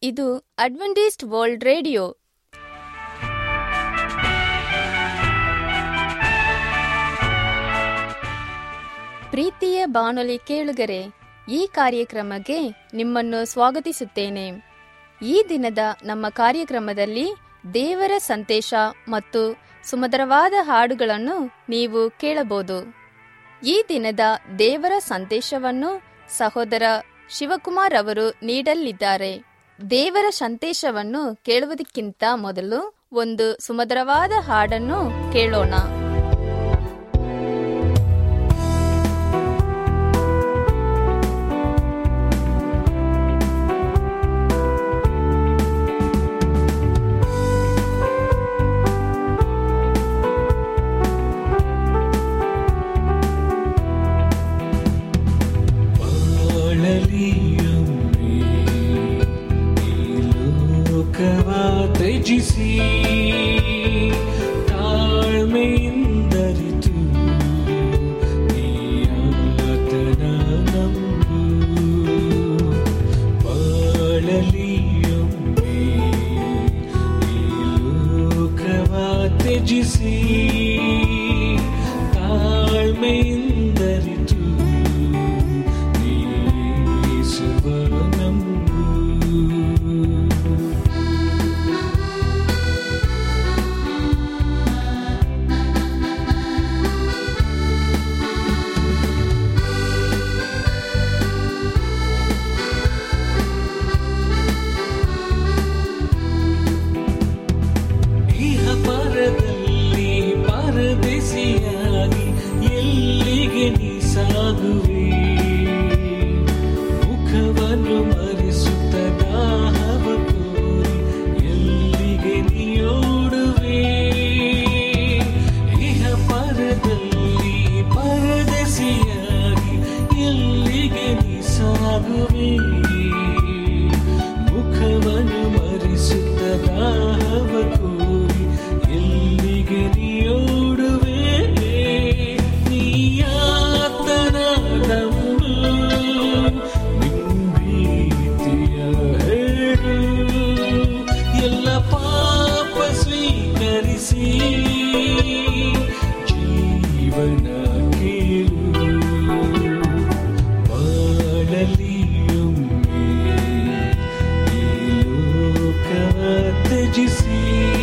ಇದು Adventist world radio ಪ್ರೀತಿಯ ಬಾನುಲಿ ಕೇಳುಗರೆ ಈ ಕಾರ್ಯಕ್ರಮಕ್ಕೆ ನಿಮ್ಮನ್ನು ಸ್ವಾಗತಿಸುತ್ತೇನೆ ಈ ದಿನದ ನಮ್ಮ ಕಾರ್ಯಕ್ರಮದಲ್ಲಿ ದೇವರ ಸಂದೇಶ ಮತ್ತು ಸುಮಧುರವಾದ ಹಾಡುಗಳನ್ನು ನೀವು ಕೇಳಬಹುದು ಈ ದಿನದ ದೇವರ ಸಂದೇಶವನ್ನು ಸಹೋದರ ಶಿವಕುಮಾರ್ ಅವರು ನೀಡಲಿದ್ದಾರೆ ದೇವರ ಸಂದೇಶವನ್ನು ಕೇಳುವುದಕ್ಕಿಂತ ಮೊದಲು ಒಂದು ಸುಮಧುರವಾದ ಹಾಡನ್ನು ಕೇಳೋಣ ಬಾಳಲಿಯೊಮ್ಮೆ ಈ ಲೋಕವ ತ್ಯಜಿಸಿ ತಾಳ್ಮೆಯಿಂದರಿತು ನೀ ಆತನ ನಂಬು ಬಾಳಲಿಯೊಮ್ಮೆ ಈ ಲೋಕವ ತ್ಯಜಿಸಿ ತಾಳ್ಮೆಯಿಂದರಿತು ಯೇಸುವ ನಂಬು ಇಹ ಪರದಲ್ಲಿ ಪರದೇಸಿಯಾಗಿ ಎಲ್ಲಿಗೆ ನೀ ಸಾಗುವೆ ಮುಖವನ್ನು ಮರೆಸುತ್ತ ದಾಹವ ಕೋರಿ ಎಲ್ಲಿಗೆ ನೀ ಓಡುವೆ ಇಹ ಪರದಲ್ಲಿ ಪರದೇಸಿಯಾಗಿ ಎಲ್ಲಿಗೆ ನೀ ಸಾಗುವೆ ಮುಖವನ್ನು ಮರೆಸುತ್ತ ದಾಹವ ಕೋರಿ ಎಲ್ಲಿಗೆ ನೀ ಓಡುವೆ ನೀಯಾತನ ನಂಬು ನಿಂಬೀತಿಯ ಹೇಳು ಎಲ್ಲ ಪಾಪ ಸ್ವೀಕರಿಸಿ ಜೀವನ ಕೇಳು ಬಾಳಲಿಯೊಮ್ಮೆ ಈ ಲೋಕವ ತ್ಯಜಿಸಿ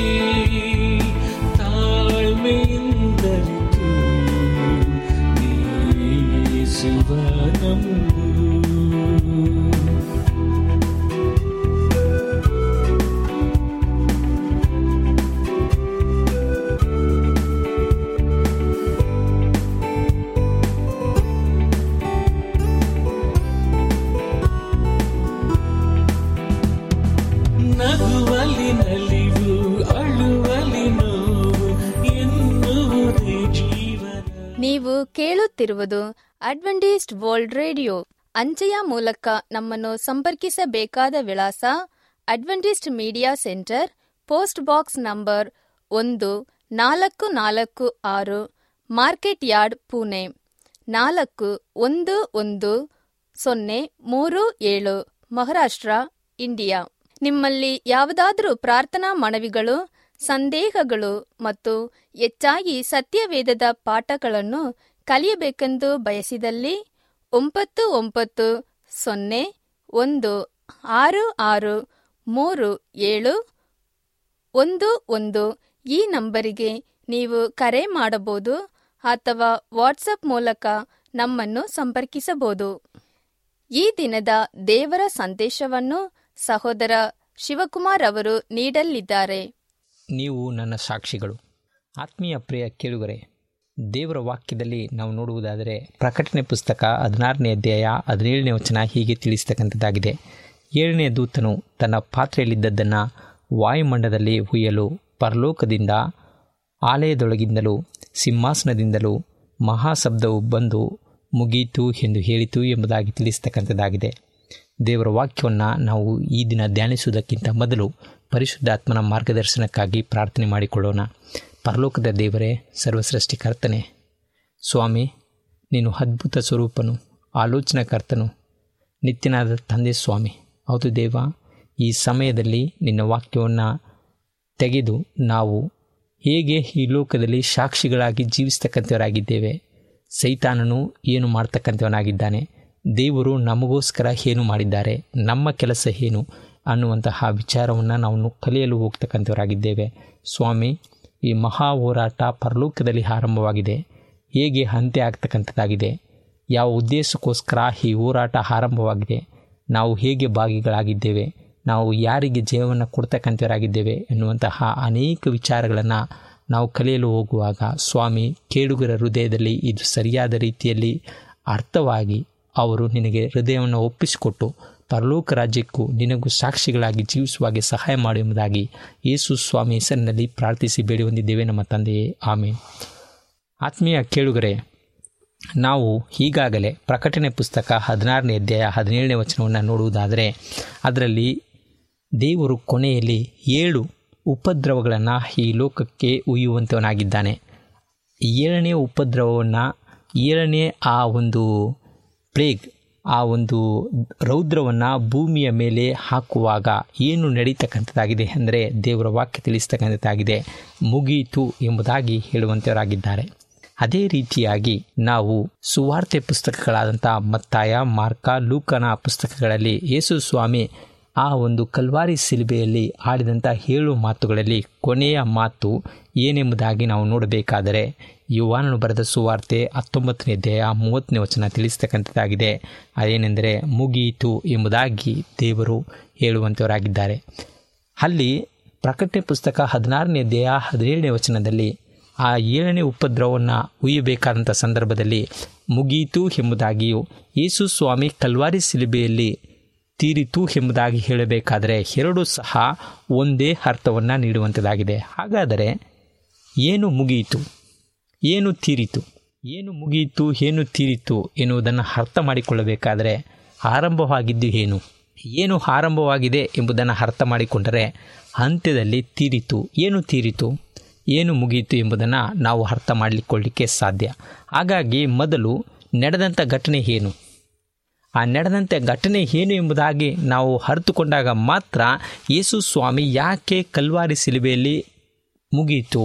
ತಾಳ್ಮೆಯಿಂದರಿತು ನೀಸುವ ನಂಬು ನಗುವಲಿ ನಲಿವು ಅಳುವಲಿ ನೋವು ಎನ್ನುವುದೇ ಜೀವನ ನೀವು ಕೇಳುತ್ತಿರುವುದು ಅಡ್ವೆಂಟಿಸ್ಟ್ ವರ್ಲ್ಡ್ ರೇಡಿಯೋ ಅಂಚೆಯ ಮೂಲಕ ನಮ್ಮನ್ನು ಸಂಪರ್ಕಿಸಬೇಕಾದ ವಿಳಾಸ Adventist media centre post box number ಒಂದು ನಾಲ್ಕು ನಾಲ್ಕು ಆರು ಮಾರ್ಕೆಟ್ ಯಾರ್ಡ್ ಪುಣೆ ನಾಲ್ಕು ಒಂದು ಒಂದು ಸೊನ್ನೆ ಮೂರು ಏಳು ಮಹಾರಾಷ್ಟ್ರ ಇಂಡಿಯಾ ನಿಮ್ಮಲ್ಲಿ ಯಾವುದಾದರೂ ಪ್ರಾರ್ಥನಾ ಮನವಿಗಳು ಸಂದೇಹಗಳು ಮತ್ತು ಹೆಚ್ಚಾಗಿ ಸತ್ಯವೇದದ ಪಾಠಗಳನ್ನು ಕಲಿಯಬೇಕೆಂದು ಬಯಸಿದಲ್ಲಿ ಒಂಬತ್ತು ಒಂಬತ್ತು ಸೊನ್ನೆ ಒಂದು ಆರು ಆರು ಮೂರು ಏಳು ಒಂದು ಒಂದು ಈ ನಂಬರಿಗೆ ನೀವು ಕರೆ ಮಾಡಬಹುದು ಅಥವಾ ವಾಟ್ಸಪ್ ಮೂಲಕ ನಮ್ಮನ್ನು ಸಂಪರ್ಕಿಸಬಹುದು ಈ ದಿನದ ದೇವರ ಸಂದೇಶವನ್ನು ಸಹೋದರ ಶಿವಕುಮಾರ್ ಅವರು ನೀಡಲಿದ್ದಾರೆ ನೀವು ನನ್ನ ಸಾಕ್ಷಿಗಳು ಆತ್ಮೀಯ ಪ್ರಿಯ ಕೇಳುಗರೆ ದೇವರ ವಾಕ್ಯದಲ್ಲಿ ನಾವು ನೋಡುವುದಾದರೆ ಪ್ರಕಟಣೆ ಪುಸ್ತಕ ಹದಿನಾರನೇ ಅಧ್ಯಾಯ ಹದಿನೇಳನೇ ವಚನ ಹೀಗೆ ತಿಳಿಸ್ತಕ್ಕಂಥದ್ದಾಗಿದೆ ಏಳನೇ ದೂತನು ತನ್ನ ಪಾತ್ರೆಯಲ್ಲಿದ್ದದ್ದನ್ನು ವಾಯುಮಂಡದಲ್ಲಿ ಹುಯ್ಯಲು ಪರಲೋಕದಿಂದ ಆಲಯದೊಳಗಿಂದಲೂ ಸಿಂಹಾಸನದಿಂದಲೂ ಮಹಾಶಬ್ದವು ಬಂದು ಮುಗೀತು ಎಂದು ಹೇಳಿತು ಎಂಬುದಾಗಿ ತಿಳಿಸ್ತಕ್ಕಂಥದ್ದಾಗಿದೆ ದೇವರ ವಾಕ್ಯವನ್ನು ನಾವು ಈ ದಿನ ಧ್ಯಾನಿಸುವುದಕ್ಕಿಂತ ಮೊದಲು ಪರಿಶುದ್ಧಾತ್ಮನ ಮಾರ್ಗದರ್ಶನಕ್ಕಾಗಿ ಪ್ರಾರ್ಥನೆ ಮಾಡಿಕೊಳ್ಳೋಣ ಪರಲೋಕದ ದೇವರೇ ಸರ್ವಸೃಷ್ಟಿಕರ್ತನೆ ಸ್ವಾಮಿ ನೀನು ಅದ್ಭುತ ಸ್ವರೂಪನು ಆಲೋಚನಾಕರ್ತನು ನಿತ್ಯನಾದ ತಂದೆ ಸ್ವಾಮಿ ಹೌದು ದೇವ ಈ ಸಮಯದಲ್ಲಿ ನಿನ್ನ ವಾಕ್ಯವನ್ನು ತೆಗೆದು ನಾವು ಹೇಗೆ ಈ ಲೋಕದಲ್ಲಿ ಸಾಕ್ಷಿಗಳಾಗಿ ಜೀವಿಸ್ತಕ್ಕಂಥವರಾಗಿದ್ದೇವೆ ಸೈತಾನನು ಏನು ಮಾಡ್ತಕ್ಕಂಥವನಾಗಿದ್ದಾನೆ ದೇವರು ನಮಗೋಸ್ಕರ ಏನು ಮಾಡಿದ್ದಾರೆ ನಮ್ಮ ಕೆಲಸ ಏನು ಅನ್ನುವಂತಹ ವಿಚಾರವನ್ನು ನಾವು ಕಲಿಯಲು ಹೋಗ್ತಕ್ಕಂಥವರಾಗಿದ್ದೇವೆ ಸ್ವಾಮಿ ಈ ಮಹಾ ಹೋರಾಟ ಪರಲೋಕದಲ್ಲಿ ಆರಂಭವಾಗಿದೆ ಹೇಗೆ ಅಂತ್ಯ ಆಗ್ತಕ್ಕಂಥದ್ದಾಗಿದೆ ಯಾವ ಉದ್ದೇಶಕ್ಕೋಸ್ಕರ ಈ ಹೋರಾಟ ಆರಂಭವಾಗಿದೆ ನಾವು ಹೇಗೆ ಭಾಗಿಗಳಾಗಿದ್ದೇವೆ ನಾವು ಯಾರಿಗೆ ಜಯವನ್ನು ಕೊಡ್ತಕ್ಕಂಥವರಾಗಿದ್ದೇವೆ ಎನ್ನುವಂತಹ ಅನೇಕ ವಿಚಾರಗಳನ್ನು ನಾವು ಕಲಿಯಲು ಹೋಗುವಾಗ ಸ್ವಾಮಿ ಕೇಳುಗರ ಹೃದಯದಲ್ಲಿ ಇದು ಸರಿಯಾದ ರೀತಿಯಲ್ಲಿ ಅರ್ಥವಾಗಿ ಅವರು ನಿನಗೆ ಹೃದಯವನ್ನು ಒಪ್ಪಿಸಿಕೊಟ್ಟು ಪರಲೋಕ ರಾಜ್ಯಕ್ಕೂ ನಿನಗೂ ಸಾಕ್ಷಿಗಳಾಗಿ ಜೀವಿಸುವಾಗೆ ಸಹಾಯ ಮಾಡಿ ಎಂಬುದಾಗಿ ಯೇಸು ಸ್ವಾಮಿ ಹೆಸರಿನಲ್ಲಿ ಪ್ರಾರ್ಥಿಸಿ ಬೇಡಿ ಹೊಂದಿದ್ದೇವೆ ನಮ್ಮ ತಂದೆಯೇ ಆಮೇಲೆ ಆತ್ಮೀಯ ಕೇಳುಗರೆ ನಾವು ಈಗಾಗಲೇ ಪ್ರಕಟಣೆ ಪುಸ್ತಕ ಹದಿನಾರನೇ ಅಧ್ಯಾಯ ಹದಿನೇಳನೇ ವಚನವನ್ನು ನೋಡುವುದಾದರೆ ಅದರಲ್ಲಿ ದೇವರು ಕೊನೆಯಲ್ಲಿ ಏಳು ಉಪದ್ರವಗಳನ್ನು ಈ ಲೋಕಕ್ಕೆ ಒಯ್ಯುವಂಥವನಾಗಿದ್ದಾನೆ ಏಳನೇ ಉಪದ್ರವವನ್ನು ಏಳನೇ ಆ ಒಂದು ಪ್ಲೇಗ್ ಆ ಒಂದು ರೌದ್ರವನ್ನು ಭೂಮಿಯ ಮೇಲೆ ಹಾಕುವಾಗ ಏನು ನಡೀತಕ್ಕಂಥದ್ದಾಗಿದೆ ಅಂದರೆ ದೇವರ ವಾಕ್ಯ ತಿಳಿಸ್ತಕ್ಕಂಥದ್ದಾಗಿದೆ ಮುಗೀತು ಎಂಬುದಾಗಿ ಹೇಳುವಂಥವರಾಗಿದ್ದಾರೆ ಅದೇ ರೀತಿಯಾಗಿ ನಾವು ಸುವಾರ್ತೆ ಪುಸ್ತಕಗಳಾದಂಥ ಮತ್ತಾಯ ಮಾರ್ಕ ಲೂಕನ ಪುಸ್ತಕಗಳಲ್ಲಿ ಯೇಸು ಸ್ವಾಮಿ ಆ ಒಂದು ಕಲ್ವಾರಿ ಸಿಲುಬೆಯಲ್ಲಿ ಆಡಿದಂಥ ಏಳು ಮಾತುಗಳಲ್ಲಿ ಕೊನೆಯ ಮಾತು ಏನೆಂಬುದಾಗಿ ನಾವು ನೋಡಬೇಕಾದರೆ ಯುವಾನನು ಬರೆದ ಸುವಾರ್ತೆ ಹತ್ತೊಂಬತ್ತನೇ ಅಧ್ಯಾಯ ಮೂವತ್ತನೇ ವಚನ ತಿಳಿಸ್ತಕ್ಕಂಥದ್ದಾಗಿದೆ ಅದೇನೆಂದರೆ ಮುಗಿಯಿತು ಎಂಬುದಾಗಿ ದೇವರು ಹೇಳುವಂಥವರಾಗಿದ್ದಾರೆ ಅಲ್ಲಿ ಪ್ರಕಟಣೆ ಪುಸ್ತಕ ಹದಿನಾರನೇ ಅಧ್ಯಾಯ ಹದಿನೇಳನೇ ವಚನದಲ್ಲಿ ಆ ಏಳನೇ ಉಪದ್ರವವನ್ನು ಉಯ್ಯಬೇಕಾದಂಥ ಸಂದರ್ಭದಲ್ಲಿ ಮುಗಿಯಿತು ಎಂಬುದಾಗಿಯೂ ಯೇಸು ಸ್ವಾಮಿ ಕಲ್ವಾರಿ ಸಿಲುಬೆಯಲ್ಲಿ ತೀರಿತು ಎಂಬುದಾಗಿ ಹೇಳಬೇಕಾದರೆ ಎರಡೂ ಸಹ ಒಂದೇ ಅರ್ಥವನ್ನು ನೀಡುವಂಥದ್ದಾಗಿದೆ ಹಾಗಾದರೆ ಏನು ಮುಗಿಯಿತು ಏನು ತೀರಿತು ಏನು ಮುಗಿಯಿತು ಏನು ತೀರಿತು ಎನ್ನುವುದನ್ನು ಅರ್ಥ ಮಾಡಿಕೊಳ್ಳಬೇಕಾದರೆ ಆರಂಭವಾಗಿದ್ದು ಏನು ಏನು ಆರಂಭವಾಗಿದೆ ಎಂಬುದನ್ನು ಅರ್ಥ ಮಾಡಿಕೊಂಡರೆ ಅಂತ್ಯದಲ್ಲಿ ತೀರಿತು ಏನು ತೀರಿತು ಏನು ಮುಗಿಯಿತು ಎಂಬುದನ್ನು ನಾವು ಅರ್ಥ ಮಾಡಲಿಕ್ಕೊಳ್ಳಿಕ್ಕೆ ಸಾಧ್ಯ ಹಾಗಾಗಿ ಮೊದಲು ನಡೆದಂಥ ಘಟನೆ ಏನು ಆ ನಡೆದಂಥ ಘಟನೆ ಏನು ಎಂಬುದಾಗಿ ನಾವು ಅರಿತುಕೊಂಡಾಗ ಮಾತ್ರ ಯೇಸು ಸ್ವಾಮಿ ಯಾಕೆ ಕಲ್ವಾರಿ ಸಿಲುಬೆಯಲ್ಲಿ ಮುಗಿಯಿತು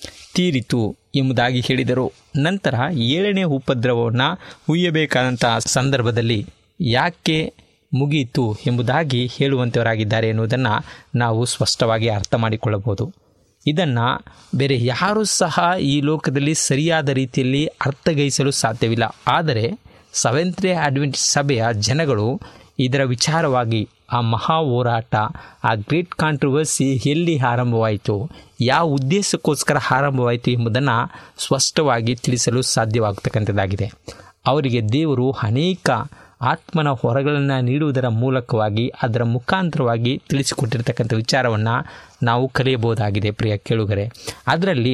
ತೀರಿತು ಎಂಬುದಾಗಿ ಹೇಳಿದರು ನಂತರ ಏಳನೇ ಉಪದ್ರವವನ್ನು ಹುಯ್ಯಬೇಕಾದಂಥ ಸಂದರ್ಭದಲ್ಲಿ ಯಾಕೆ ಮುಗಿಯಿತು ಎಂಬುದಾಗಿ ಹೇಳುವಂಥವರಾಗಿದ್ದಾರೆ ಎನ್ನುವುದನ್ನು ನಾವು ಸ್ಪಷ್ಟವಾಗಿ ಅರ್ಥ ಮಾಡಿಕೊಳ್ಳಬಹುದು ಇದನ್ನು ಬೇರೆ ಯಾರೂ ಸಹ ಈ ಲೋಕದಲ್ಲಿ ಸರಿಯಾದ ರೀತಿಯಲ್ಲಿ ಅರ್ಥಗೈಸಲು ಸಾಧ್ಯವಿಲ್ಲ ಆದರೆ ಸೆವೆಂತ್ ಡೇ ಅಡ್ವೆಂಟ್ ಸಭೆಯ ಜನಗಳು ಇದರ ವಿಚಾರವಾಗಿ ಆ ಮಹಾ ಹೋರಾಟ ಆ ಗ್ರೇಟ್ ಕಾಂಟ್ರವರ್ಸಿ ಎಲ್ಲಿ ಆರಂಭವಾಯಿತು ಯಾವ ಉದ್ದೇಶಕ್ಕೋಸ್ಕರ ಆರಂಭವಾಯಿತು ಎಂಬುದನ್ನು ಸ್ಪಷ್ಟವಾಗಿ ತಿಳಿಸಲು ಸಾಧ್ಯವಾಗತಕ್ಕಂಥದ್ದಾಗಿದೆ ಅವರಿಗೆ ದೇವರು ಅನೇಕ ಆತ್ಮನ ಹೊರಗಳನ್ನು ನೀಡುವುದರ ಮೂಲಕವಾಗಿ ಅದರ ಮುಖಾಂತರವಾಗಿ ತಿಳಿಸಿಕೊಟ್ಟಿರ್ತಕ್ಕಂಥ ವಿಚಾರವನ್ನು ನಾವು ಕಲಿಯಬಹುದಾಗಿದೆ ಪ್ರಿಯ ಕೇಳುಗರೆ ಅದರಲ್ಲಿ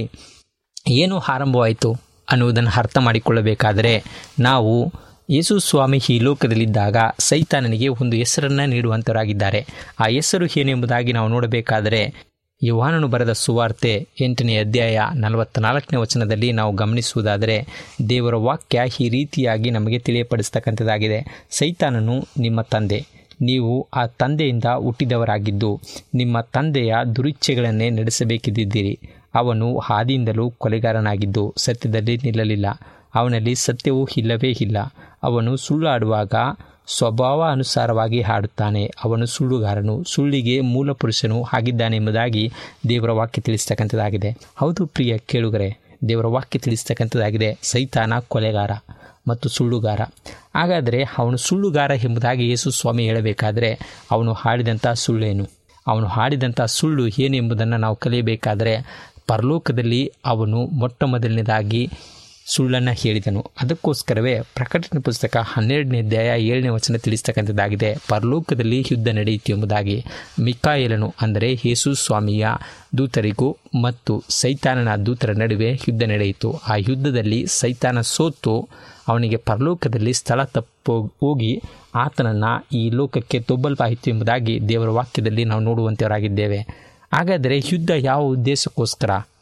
ಏನು ಆರಂಭವಾಯಿತು ಅನ್ನುವುದನ್ನು ಅರ್ಥ ಮಾಡಿಕೊಳ್ಳಬೇಕಾದರೆ ನಾವು ಯೇಸು ಸ್ವಾಮಿ ಈ ಲೋಕದಲ್ಲಿದ್ದಾಗ ಸೈತಾನನಿಗೆ ಒಂದು ಹೆಸರನ್ನು ನೀಡುವಂಥವರಾಗಿದ್ದಾರೆ ಆ ಹೆಸರು ಏನೆಂಬುದಾಗಿ ನಾವು ನೋಡಬೇಕಾದರೆ ಯುವಾನನು ಬರೆದ ಸುವಾರ್ತೆ ಎಂಟನೇ ಅಧ್ಯಾಯ ನಲವತ್ತ ನಾಲ್ಕನೇ ವಚನದಲ್ಲಿ ನಾವು ಗಮನಿಸುವುದಾದರೆ ದೇವರ ವಾಕ್ಯ ಈ ರೀತಿಯಾಗಿ ನಮಗೆ ತಿಳಿಯಪಡಿಸ್ತಕ್ಕಂಥದ್ದಾಗಿದೆ ಸೈತಾನನು ನಿಮ್ಮ ತಂದೆ ನೀವು ಆ ತಂದೆಯಿಂದ ಹುಟ್ಟಿದವರಾಗಿದ್ದು ನಿಮ್ಮ ತಂದೆಯ ದುರಿಚ್ಛೆಗಳನ್ನೇ ನಡೆಸಬೇಕಿದ್ದಿದ್ದೀರಿ ಅವನು ಆದಿಯಿಂದಲೂ ಕೊಲೆಗಾರನಾಗಿದ್ದು ಸತ್ಯದಲ್ಲಿ ನಿಲ್ಲಲಿಲ್ಲ ಅವನಲ್ಲಿ ಸತ್ಯವೂ ಇಲ್ಲವೇ ಇಲ್ಲ ಅವನು ಸುಳ್ಳಾಡುವಾಗ ಸ್ವಭಾವ ಅನುಸಾರವಾಗಿ ಹಾಡುತ್ತಾನೆ ಅವನು ಸುಳ್ಳುಗಾರನು ಸುಳ್ಳಿಗೆ ಮೂಲ ಪುರುಷನು ಆಗಿದ್ದಾನೆ ಎಂಬುದಾಗಿ ದೇವರ ವಾಕ್ಯ ತಿಳಿಸ್ತಕ್ಕಂಥದ್ದಾಗಿದೆ ಹೌದು ಪ್ರಿಯ ಕೇಳುಗರೆ ದೇವರ ವಾಕ್ಯ ತಿಳಿಸ್ತಕ್ಕಂಥದ್ದಾಗಿದೆ ಸೈತಾನ ಕೊಲೆಗಾರ ಮತ್ತು ಸುಳ್ಳುಗಾರ ಹಾಗಾದರೆ ಅವನು ಸುಳ್ಳುಗಾರ ಎಂಬುದಾಗಿ ಯೇಸು ಸ್ವಾಮಿ ಹೇಳಬೇಕಾದರೆ ಅವನು ಹಾಡಿದಂಥ ಸುಳ್ಳೇನು ಅವನು ಹಾಡಿದಂಥ ಸುಳ್ಳು ಏನು ಎಂಬುದನ್ನು ನಾವು ಕಲಿಯಬೇಕಾದರೆ ಪರಲೋಕದಲ್ಲಿ ಅವನು ಮೊಟ್ಟ ಮೊದಲನೇದಾಗಿ ಸುಳ್ಳನ್ನು ಹೇಳಿದನು ಅದಕ್ಕೋಸ್ಕರವೇ ಪ್ರಕಟಣೆ ಪುಸ್ತಕ ಹನ್ನೆರಡನೇ ಅಧ್ಯಾಯ ಏಳನೇ ವಚನ ತಿಳಿಸ್ತಕ್ಕಂಥದ್ದಾಗಿದೆ ಪರಲೋಕದಲ್ಲಿ ಯುದ್ಧ ನಡೆಯಿತು ಎಂಬುದಾಗಿ ಮಿಕಾಯಲನು ಅಂದರೆ ಯೇಸು ಸ್ವಾಮಿಯ ದೂತರಿಗೂ ಮತ್ತು ಸೈತಾನನ ದೂತರ ನಡುವೆ ಯುದ್ಧ ನಡೆಯಿತು ಆ ಯುದ್ಧದಲ್ಲಿ ಸೈತಾನ ಸೋತು ಅವನಿಗೆ ಪರಲೋಕದಲ್ಲಿ ಸ್ಥಳ ತಪ್ಪು ಹೋಗಿ ಆತನನ್ನು ಈ ಲೋಕಕ್ಕೆ ತೊಬ್ಬಲ್ಪಾಯಿತು ಎಂಬುದಾಗಿ ದೇವರ ವಾಕ್ಯದಲ್ಲಿ ನಾವು ನೋಡುವಂಥವರಾಗಿದ್ದೇವೆ ಹಾಗಾದರೆ ಯುದ್ಧ ಯಾವ ಉದ್ದೇಶಕ್ಕೋಸ್ಕರ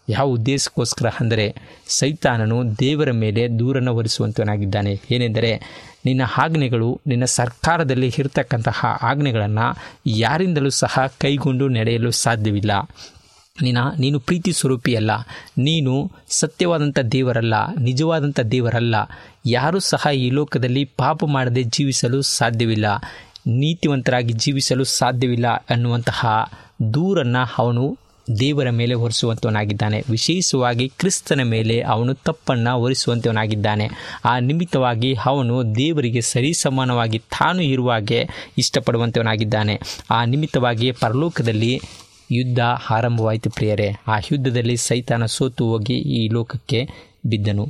ಯಾವ ಉದ್ದೇಶಕ್ಕೋಸ್ಕರ ಅಂದರೆ ಸೈತಾನನು ದೇವರ ಮೇಲೆ ದೂರನ್ನು ಹೊರಿಸುವಂತವನಾಗಿದ್ದಾನೆ ಏನೆಂದರೆ ನಿನ್ನ ಆಜ್ಞೆಗಳು ನಿನ್ನ ಸರ್ಕಾರದಲ್ಲಿ ಇರತಕ್ಕಂತಹ ಆಜ್ಞೆಗಳನ್ನು ಯಾರಿಂದಲೂ ಸಹ ಕೈಗೊಂಡು ನಡೆಯಲು ಸಾಧ್ಯವಿಲ್ಲ ನಿನ್ನ ನೀನು ಪ್ರೀತಿ ಸ್ವರೂಪಿಯಲ್ಲ ನೀನು ಸತ್ಯವಾದಂಥ ದೇವರಲ್ಲ ನಿಜವಾದಂಥ ದೇವರಲ್ಲ ಯಾರೂ ಸಹ ಈ ಲೋಕದಲ್ಲಿ ಪಾಪ ಮಾಡದೆ ಜೀವಿಸಲು ಸಾಧ್ಯವಿಲ್ಲ ನೀತಿವಂತರಾಗಿ ಜೀವಿಸಲು ಸಾಧ್ಯವಿಲ್ಲ ಅನ್ನುವಂತಹ ದೂರನ್ನು ಅವನು ದೇವರ ಮೇಲೆ ಹೊರಿಸುವಂತವನಾಗಿದ್ದಾನೆ ವಿಶೇಷವಾಗಿ ಕ್ರಿಸ್ತನ ಮೇಲೆ ಅವನು ತಪ್ಪನ್ನು ಹೊರಿಸುವಂತವನಾಗಿದ್ದಾನೆ ಆ ನಿಮಿತ್ತವಾಗಿ ಅವನು ದೇವರಿಗೆ ಸರಿಸಮಾನವಾಗಿ ತಾನು ಇರುವಾಗೆ ಇಷ್ಟಪಡುವಂತವನಾಗಿದ್ದಾನೆ ಆ ನಿಮಿತ್ತವಾಗಿ ಪರಲೋಕದಲ್ಲಿ ಯುದ್ಧ ಆರಂಭವಾಯಿತು ಪ್ರಿಯರೇ ಆ ಯುದ್ಧದಲ್ಲಿ ಸೈತಾನ ಸೋತು ಹೋಗಿ ಈ ಲೋಕಕ್ಕೆ ಬಿದ್ದನು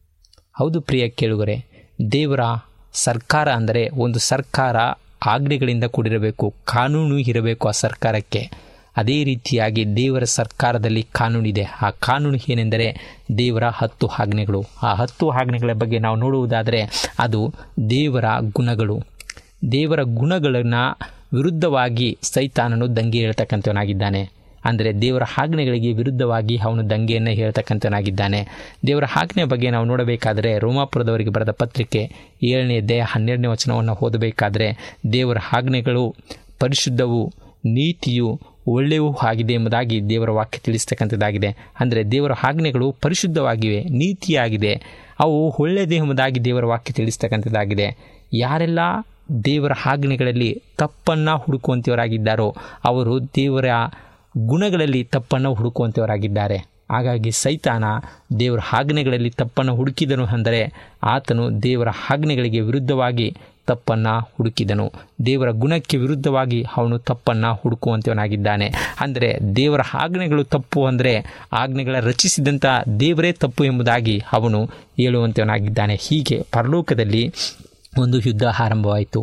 ಹೌದು ಪ್ರಿಯ ಕೇಳುಗರೆ ದೇವರ ಸರ್ಕಾರ ಅಂದರೆ ಒಂದು ಸರ್ಕಾರ ಆಜ್ಞೆಗಳಿಂದ ಕೂಡಿರಬೇಕು ಕಾನೂನು ಇರಬೇಕು ಆ ಸರ್ಕಾರಕ್ಕೆ ಅದೇ ರೀತಿಯಾಗಿ ದೇವರ ಸರ್ಕಾರದಲ್ಲಿ ಕಾನೂನಿದೆ ಆ ಕಾನೂನು ಏನೆಂದರೆ ದೇವರ ಹತ್ತು ಆಜ್ಞೆಗಳು ಆ ಹತ್ತು ಆಜ್ಞೆಗಳ ಬಗ್ಗೆ ನಾವು ನೋಡುವುದಾದರೆ ಅದು ದೇವರ ಗುಣಗಳು ದೇವರ ಗುಣಗಳನ್ನು ವಿರುದ್ಧವಾಗಿ ಸೈತಾನನು ದಂಗೆ ಹೇಳ್ತಕ್ಕಂಥವನಾಗಿದ್ದಾನೆ ಅಂದರೆ ದೇವರ ಆಜ್ಞೆಗಳಿಗೆ ವಿರುದ್ಧವಾಗಿ ಅವನು ದಂಗೆಯನ್ನು ಹೇಳ್ತಕ್ಕಂಥವನಾಗಿದ್ದಾನೆ ದೇವರ ಆಜ್ಞೆ ಬಗ್ಗೆ ನಾವು ನೋಡಬೇಕಾದರೆ ರೋಮಾಪುರದವರಿಗೆ ಬರೆದ ಪತ್ರಿಕೆ ಏಳನೇ ದೇಹ ಹನ್ನೆರಡನೇ ವಚನವನ್ನು ಓದಬೇಕಾದರೆ ದೇವರ ಆಜ್ಞೆಗಳು ಪರಿಶುದ್ಧವು ನೀತಿಯು ಒಳ್ಳೆಯೂ ಆಗಿದೆ ಎಂಬುದಾಗಿ ದೇವರ ವಾಕ್ಯ ತಿಳಿಸ್ತಕ್ಕಂಥದ್ದಾಗಿದೆ ಅಂದರೆ ದೇವರ ಆಜ್ಞೆಗಳು ಪರಿಶುದ್ಧವಾಗಿವೆ ನೀತಿಯಾಗಿದೆ ಅವು ಒಳ್ಳೆಯದೇ ಎಂಬುದಾಗಿ ದೇವರ ವಾಕ್ಯ ತಿಳಿಸ್ತಕ್ಕಂಥದ್ದಾಗಿದೆ ಯಾರೆಲ್ಲ ದೇವರ ಆಜ್ಞೆಗಳಲ್ಲಿ ತಪ್ಪನ್ನು ಹುಡುಕುವಂಥವರಾಗಿದ್ದಾರೋ ಅವರು ದೇವರ ಗುಣಗಳಲ್ಲಿ ತಪ್ಪನ್ನು ಹುಡುಕುವಂಥವರಾಗಿದ್ದಾರೆ ಹಾಗಾಗಿ ಸೈತಾನ ದೇವರ ಆಜ್ಞೆಗಳಲ್ಲಿ ತಪ್ಪನ್ನು ಹುಡುಕಿದನು ಅಂದರೆ ಆತನು ದೇವರ ಆಜ್ಞೆಗಳಿಗೆ ವಿರುದ್ಧವಾಗಿ ತಪ್ಪನ್ನು ಹುಡುಕಿದನು ದೇವರ ಗುಣಕ್ಕೆ ವಿರುದ್ಧವಾಗಿ ಅವನು ತಪ್ಪನ್ನು ಹುಡುಕುವಂಥವನಾಗಿದ್ದಾನೆ ಅಂದರೆ ದೇವರ ಆಜ್ಞೆಗಳು ತಪ್ಪು ಅಂದರೆ ಆಜ್ಞೆಗಳ ರಚಿಸಿದಂಥ ದೇವರೇ ತಪ್ಪು ಎಂಬುದಾಗಿ ಅವನು ಹೇಳುವಂಥವನಾಗಿದ್ದಾನೆ ಹೀಗೆ ಪರಲೋಕದಲ್ಲಿ ಒಂದು ಯುದ್ಧ ಆರಂಭವಾಯಿತು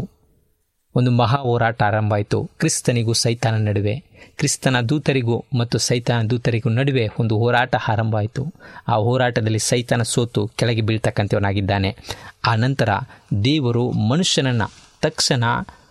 ಒಂದು ಮಹಾ ಹೋರಾಟ ಆರಂಭವಾಯಿತು ಕ್ರಿಸ್ತನಿಗೂ ಸೈತಾನ ನಡುವೆ ಕ್ರಿಸ್ತನ ದೂತರಿಗೂ ಮತ್ತು ಸೈತಾನ ದೂತರಿಗೂ ನಡುವೆ ಒಂದು ಹೋರಾಟ ಆರಂಭವಾಯಿತು ಆ ಹೋರಾಟದಲ್ಲಿ ಸೈತಾನ ಸೋತು ಕೆಳಗೆ ಬೀಳ್ತಕ್ಕಂಥವನಾಗಿದ್ದಾನೆ ಆ ನಂತರ ದೇವರು ಮನುಷ್ಯನನ್ನು ತಕ್ಷಣ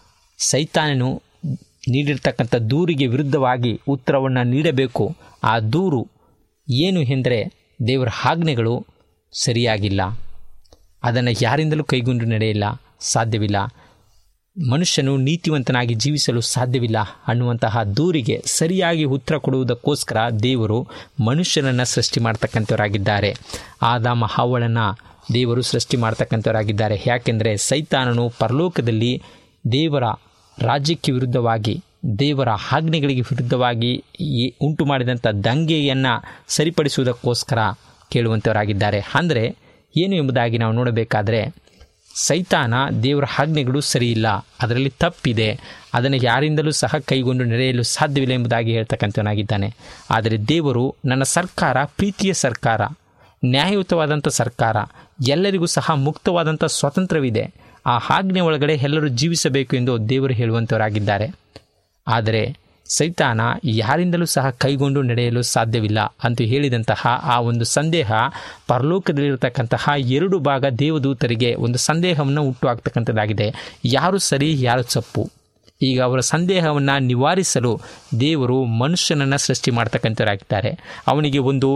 ಸೈತಾನನು ನೀಡಿರ್ತಕ್ಕಂಥ ದೂರಿಗೆ ವಿರುದ್ಧವಾಗಿ ಉತ್ತರವನ್ನು ನೀಡಬೇಕು ಆ ದೂರು ಏನು ಎಂದರೆ ದೇವರ ಆಜ್ಞೆಗಳು ಸರಿಯಾಗಿಲ್ಲ ಅದನ್ನು ಯಾರಿಂದಲೂ ಕೈಗೊಂಡು ನಡೆಯಿಲ್ಲ ಸಾಧ್ಯವಿಲ್ಲ ಮನುಷ್ಯನು ನೀತಿವಂತನಾಗಿ ಜೀವಿಸಲು ಸಾಧ್ಯವಿಲ್ಲ ಅನ್ನುವಂತಹ ದೂರಿಗೆ ಸರಿಯಾಗಿ ಉತ್ತರ ಕೊಡುವುದಕ್ಕೋಸ್ಕರ ದೇವರು ಮನುಷ್ಯನನ್ನು ಸೃಷ್ಟಿ ಮಾಡ್ತಕ್ಕಂಥವರಾಗಿದ್ದಾರೆ ಆದಾಮ ಹಾವಳನ್ನು ದೇವರು ಸೃಷ್ಟಿ ಮಾಡ್ತಕ್ಕಂಥವರಾಗಿದ್ದಾರೆ ಯಾಕೆಂದರೆ ಸೈತಾನನು ಪರಲೋಕದಲ್ಲಿ ದೇವರ ರಾಜ್ಯಕ್ಕೆ ವಿರುದ್ಧವಾಗಿ ದೇವರ ಆಜ್ಞೆಗಳಿಗೆ ವಿರುದ್ಧವಾಗಿ ಈ- ಉಂಟು ಮಾಡಿದಂಥ ದಂಗೆಯನ್ನು ಸರಿಪಡಿಸುವುದಕ್ಕೋಸ್ಕರ ಕೇಳುವಂಥವರಾಗಿದ್ದಾರೆ ಅಂದರೆ ಏನು ಎಂಬುದಾಗಿ ನಾವು ನೋಡಬೇಕಾದರೆ ಸೈತಾನ ದೇವರ ಆಜ್ಞೆಗಳು ಸರಿಯಿಲ್ಲ ಅದರಲ್ಲಿ ತಪ್ಪಿದೆ ಅದನ್ನು ಯಾರಿಂದಲೂ ಸಹ ಕೈಗೊಂಡು ನಡೆಯಲು ಸಾಧ್ಯವಿಲ್ಲ ಎಂಬುದಾಗಿ ಹೇಳ್ತಕ್ಕಂಥವನಾಗಿದ್ದಾನೆ ಆದರೆ ದೇವರು ನನ್ನ ಸರ್ಕಾರ ಪ್ರೀತಿಯ ಸರ್ಕಾರ ನ್ಯಾಯಯುತವಾದಂಥ ಸರ್ಕಾರ ಎಲ್ಲರಿಗೂ ಸಹ ಮುಕ್ತವಾದಂಥ ಸ್ವಾತಂತ್ರ್ಯವಿದೆ ಆ ಆಜ್ಞೆ ಒಳಗಡೆ ಎಲ್ಲರೂ ಜೀವಿಸಬೇಕು ಎಂದು ದೇವರು ಹೇಳುವಂಥವರಾಗಿದ್ದಾರೆ ಆದರೆ ಸೈತಾನ ಯಾರಿಂದಲೂ ಸಹ ಕೈಗೊಂಡು ನಡೆಯಲು ಸಾಧ್ಯವಿಲ್ಲ ಅಂತ ಹೇಳಿದಂತಹ ಆ ಒಂದು ಸಂದೇಹ ಪರಲೋಕದಲ್ಲಿರತಕ್ಕಂತಹ ಎರಡು ಭಾಗ ದೇವದೂತರಿಗೆ ಒಂದು ಸಂದೇಹವನ್ನು ಹುಟ್ಟು ಹಾಕ್ತಕ್ಕಂಥದ್ದಾಗಿದೆ ಯಾರು ಸರಿ ಯಾರು ತಪ್ಪು ಈಗ ಅವರ ಸಂದೇಹವನ್ನು ನಿವಾರಿಸಲು ದೇವರು ಮನುಷ್ಯನನ್ನು ಸೃಷ್ಟಿ ಮಾಡ್ತಕ್ಕಂಥವರಾಗಿದ್ದಾರೆ ಅವನಿಗೆ ಒಂದು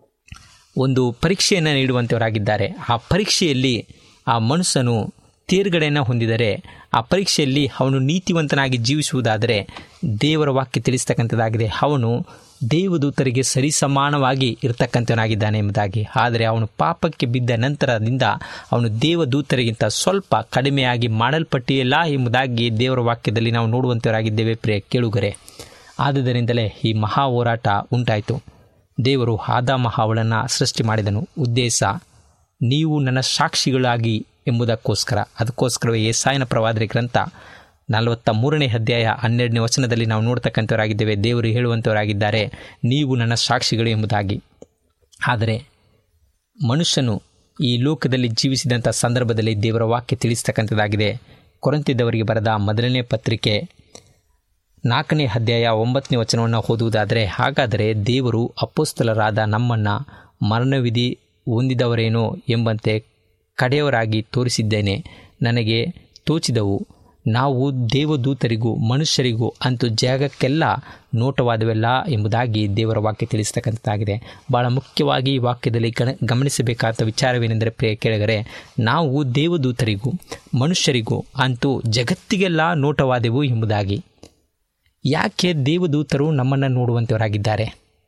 ಒಂದು ಪರೀಕ್ಷೆಯನ್ನು ನೀಡುವಂಥವರಾಗಿದ್ದಾರೆ ಆ ಪರೀಕ್ಷೆಯಲ್ಲಿ ಆ ಮನುಷ್ಯನು ತೇರ್ಗಡೆಯನ್ನು ಹೊಂದಿದರೆ ಆ ಪರೀಕ್ಷೆಯಲ್ಲಿ ಅವನು ನೀತಿವಂತನಾಗಿ ಜೀವಿಸುವುದಾದರೆ ದೇವರ ವಾಕ್ಯ ತಿಳಿಸ್ತಕ್ಕಂಥದ್ದಾಗಿದೆ ಅವನು ದೇವದೂತರಿಗೆ ಸರಿಸಮಾನವಾಗಿ ಇರತಕ್ಕಂಥವನಾಗಿದ್ದಾನೆ ಎಂಬುದಾಗಿ ಆದರೆ ಅವನು ಪಾಪಕ್ಕೆ ಬಿದ್ದ ನಂತರದಿಂದ ಅವನು ದೇವದೂತರಿಗಿಂತ ಸ್ವಲ್ಪ ಕಡಿಮೆಯಾಗಿ ಮಾಡಲ್ಪಟ್ಟಿಲ್ಲ ಎಂಬುದಾಗಿ ದೇವರ ವಾಕ್ಯದಲ್ಲಿ ನಾವು ನೋಡುವಂಥವರಾಗಿದ್ದೇವೆ ಪ್ರಿಯ ಕೇಳುಗರೆ ಆದುದರಿಂದಲೇ ಈ ಮಹಾ ಹೋರಾಟ ಉಂಟಾಯಿತು ದೇವರು ಆದಾಮ ಅವಳನ್ನು ಸೃಷ್ಟಿ ಮಾಡಿದನು ಉದ್ದೇಶ ನೀವು ನನ್ನ ಸಾಕ್ಷಿಗಳಾಗಿ ಎಂಬುದಕ್ಕೋಸ್ಕರ ಅದಕ್ಕೋಸ್ಕರವೇ ಏಸಾಯನ ಪ್ರವಾದರಿ ಗ್ರಂಥ ನಲವತ್ತ ಮೂರನೇ ಅಧ್ಯಾಯ ಹನ್ನೆರಡನೇ ವಚನದಲ್ಲಿ ನಾವು ನೋಡ್ತಕ್ಕಂಥವರಾಗಿದ್ದೇವೆ ದೇವರು ಹೇಳುವಂಥವರಾಗಿದ್ದಾರೆ ನೀವು ನನ್ನ ಸಾಕ್ಷಿಗಳು ಎಂಬುದಾಗಿ ಆದರೆ ಮನುಷ್ಯನು ಈ ಲೋಕದಲ್ಲಿ ಜೀವಿಸಿದಂಥ ಸಂದರ್ಭದಲ್ಲಿ ದೇವರ ವಾಕ್ಯ ತಿಳಿಸ್ತಕ್ಕಂಥದ್ದಾಗಿದೆ ಕೊರಂತಿದ್ದವರಿಗೆ ಬರೆದ ಮೊದಲನೇ ಪತ್ರಿಕೆ ನಾಲ್ಕನೇ ಅಧ್ಯಾಯ ಒಂಬತ್ತನೇ ವಚನವನ್ನು ಓದುವುದಾದರೆ ಹಾಗಾದರೆ ದೇವರು ಅಪ್ಪೋಸ್ತಲರಾದ ನಮ್ಮನ್ನು ಮರಣವಿಧಿ ಹೊಂದಿದವರೇನೋ ಎಂಬಂತೆ ಕಡೆಯವರಾಗಿ ತೋರಿಸಿದ್ದೇನೆ ನನಗೆ ತೋಚಿದವು ನಾವು ದೇವದೂತರಿಗೂ ಮನುಷ್ಯರಿಗೂ ಅಂತೂ ಜಾಗಕ್ಕೆಲ್ಲ ನೋಟವಾದವೆಲ್ಲ ಎಂಬುದಾಗಿ ದೇವರ ವಾಕ್ಯ ತಿಳಿಸ್ತಕ್ಕಂಥದ್ದಾಗಿದೆ ಭಾಳ ಮುಖ್ಯವಾಗಿ ಈ ವಾಕ್ಯದಲ್ಲಿ ಗಣ ಗಮನಿಸಬೇಕಾದ ವಿಚಾರವೇನೆಂದರೆ ಪ್ರಿಯ ಕೆಳಗರೆ ನಾವು ದೇವದೂತರಿಗೂ ಮನುಷ್ಯರಿಗೂ ಅಂತೂ ಜಗತ್ತಿಗೆಲ್ಲ ನೋಟವಾದೆವು ಎಂಬುದಾಗಿ ಯಾಕೆ ದೇವದೂತರು ನಮ್ಮನ್ನು ನೋಡುವಂಥವರಾಗಿದ್ದಾರೆ